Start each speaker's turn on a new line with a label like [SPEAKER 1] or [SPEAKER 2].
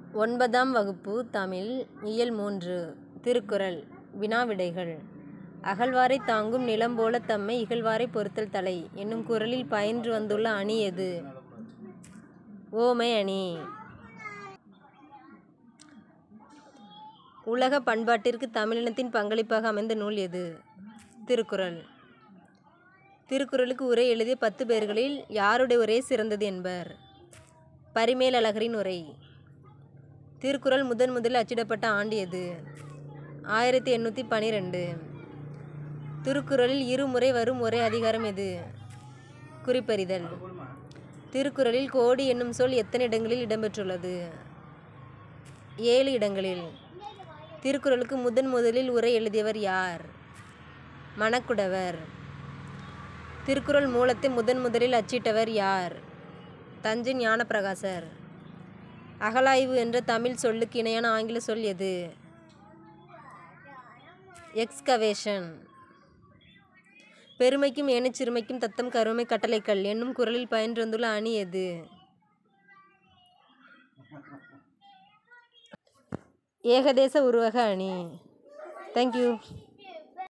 [SPEAKER 1] ஒன்பதாம் வகுப்பு தமிழ் இயல் மூன்று திருக்குறள் வினாவிடைகள் அகழ்வாரைத் தாங்கும் நிலம்போலத் தம்மை இகழ்வாரைப் பொறுத்தல் தலை என்னும் குறளில் பயின்று வந்துள்ள அணி எது ஓமை அணி உலக பண்பாட்டிற்கு தமிழினத்தின் பங்களிப்பாக அமைந்த நூல் எது திருக்குறள் திருக்குறளுக்கு உரை எழுதிய பத்து பேர்களில் யாருடைய உரை சிறந்தது என்பர் பரிமேல் அழகரின் உரை திருக்குறள் முதன் முதலில் அச்சிடப்பட்ட ஆண்டு எது ஆயிரத்தி எண்ணூற்றி பனிரெண்டு திருக்குறளில் இருமுறை வரும் ஒரே அதிகாரம் எது குறிப்பறிதல் திருக்குறளில் கோடி என்னும் சொல் எத்தனை இடங்களில் இடம்பெற்றுள்ளது ஏழு இடங்களில் திருக்குறளுக்கு முதன் முதலில் உரை எழுதியவர் யார் மணக்குடவர் திருக்குறள் மூலத்தை முதன் முதலில் அச்சிட்டவர் யார் தஞ்சை ஞானப்பிரகாசர் அகழாய்வு என்ற தமிழ் சொல்லுக்கு இணையான ஆங்கில சொல் எது எக்ஸ்கவேஷன் பெருமைக்கும் ஏனச்சிறுமைக்கும் தத்தம் கருமை கட்டளைக்கல் என்னும் குரலில் பயின்று வந்துள்ள அணி எது ஏகதேச உருவக அணி தேங்க்யூ